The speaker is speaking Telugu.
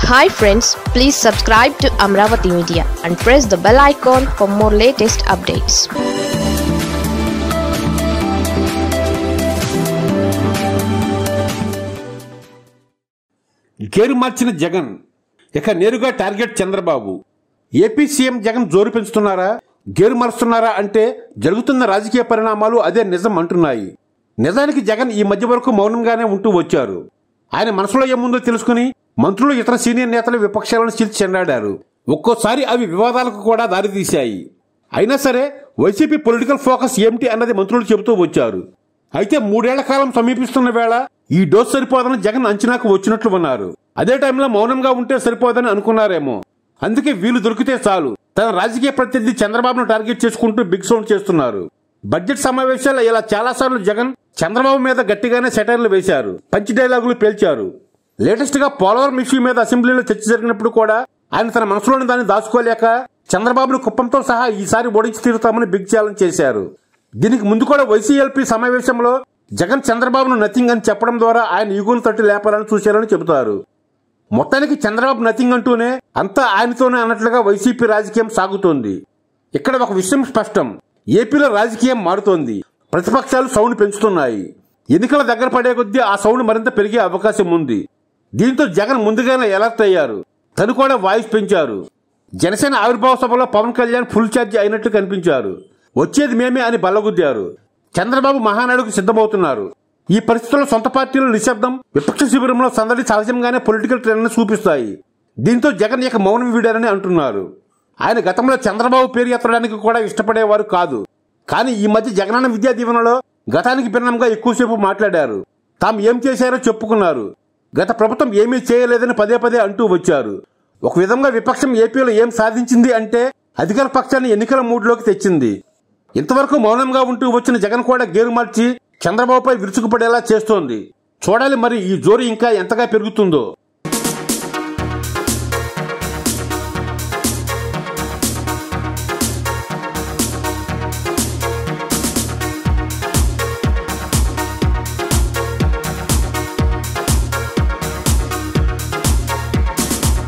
hi friends please subscribe to Amaravati media and press the bell icon for more latest updates gear మార్చిన జగన్ ఇక నేరుగా target Chandrababu AP CM Jagan జోరు పెంచుతున్నారా గేరు మారుస్తున్నారా అంటే జరుగుతున్న రాజకీయ పరిణామాలు అదే నిజం అంటున్నాయి నిజానికి జగన్ ఈ మధ్య వరకు మౌనంగానే ఉంటూ వచ్చారు ఆయన మనసులో ఏముందో తెలుసుకుని మంత్రులు ఇతర సీనియర్ నేతలు విపక్షాలను చీల్చి చెండాడారు ఒక్కోసారి అవి వివాదాలకు కూడా దారితీశాయి అయినా సరే వైసీపీ పొలిటికల్ ఫోకస్ ఏమిటి అన్నది మంత్రులు చెబుతూ వచ్చారు అయితే మూడేళ్ల కాలం సమీపిస్తున్న వేళ ఈ డోస్ సరిపోదని జగన్ అంచనాకు వచ్చినట్లు ఉన్నారు అదే టైంలో మౌనంగా ఉంటే సరిపోదని అనుకున్నారేమో అందుకే వీలు దొరికితే చాలు తన రాజకీయ ప్రత్యర్థి చంద్రబాబును టార్గెట్ చేసుకుంటూ బిగ్ సౌండ్ చేస్తున్నారు బడ్జెట్ సమావేశాల్లో ఇలా చాలాసార్లు జగన్ చంద్రబాబు మీద గట్టిగానే సెటైర్లు వేశారు పంచి డైలాగులు పేల్చారు లేటెస్ట్ గా పోలవరం ఇష్యూ మీద అసెంబ్లీలో చర్చ జరిగినప్పుడు కూడా ఆయన తన మనసులోని దాన్ని దాచుకోలేక చంద్రబాబును కుప్పంతో సహా ఈసారి ఓడించి తీరుతామని బిగ్ ఛాలెంజ్ చేశారు దీనికి ముందు కూడా వైసీఎల్పీ సమావేశంలో జగన్ చంద్రబాబును నథింగ్ అని చెప్పడం ద్వారా ఆయన ఈగోను తట్టి లేపాలని చూశారని చెబుతారు మొత్తానికి చంద్రబాబు నథింగ్ అంటూనే అంతా ఆయనతోనే అన్నట్లుగా వైసీపీ రాజకీయం సాగుతోంది ఇక్కడ ఒక విషయం స్పష్టం ఏపీలో రాజకీయం మారుతోంది ప్రతిపక్షాలు సౌండ్ పెంచుతున్నాయి ఎన్నికల దగ్గర పడే కొద్దీ ఆ సౌండ్ మరింత పెరిగే అవకాశం ఉంది దీంతో జగన్ ముందుగానే అలర్ట్ అయ్యారు తను కూడా వాయిస్ పెంచారు జనసేన ఆవిర్భావ సభలో పవన్ కళ్యాణ్ ఫుల్ ఛార్జ్ అయినట్టు కనిపించారు వచ్చేది మేమే అని బల్లగుద్దారు చంద్రబాబు మహానాడుకు సిద్ధమవుతున్నారు ఈ పరిస్థితుల్లో సొంత పార్టీల నిశ్శబ్దం విపక్ష శిబిరంలో సందడి సహజంగానే పొలిటికల్ ట్రెండ్ చూపిస్తాయి దీంతో జగన్ ఇక మౌనం వీడారని అంటున్నారు ఆయన గతంలో చంద్రబాబు పేరు ఎత్తడానికి కూడా ఇష్టపడేవారు కాదు కానీ ఈ మధ్య జగనన్న విద్యా దీవెనలో గతానికి భిన్నంగా ఎక్కువసేపు మాట్లాడారు తాము ఏం చేశారో చెప్పుకున్నారు గత ప్రభుత్వం ఏమీ చేయలేదని పదే పదే అంటూ వచ్చారు ఒక విధంగా విపక్షం ఏపీలో ఏం సాధించింది అంటే అధికార పక్షాన్ని ఎన్నికల మూడ్లోకి తెచ్చింది ఇంతవరకు మౌనంగా ఉంటూ వచ్చిన జగన్ కూడా గేరు మార్చి చంద్రబాబుపై విరుచుకుపడేలా చేస్తోంది చూడాలి మరి ఈ జోరు ఇంకా ఎంతగా పెరుగుతుందో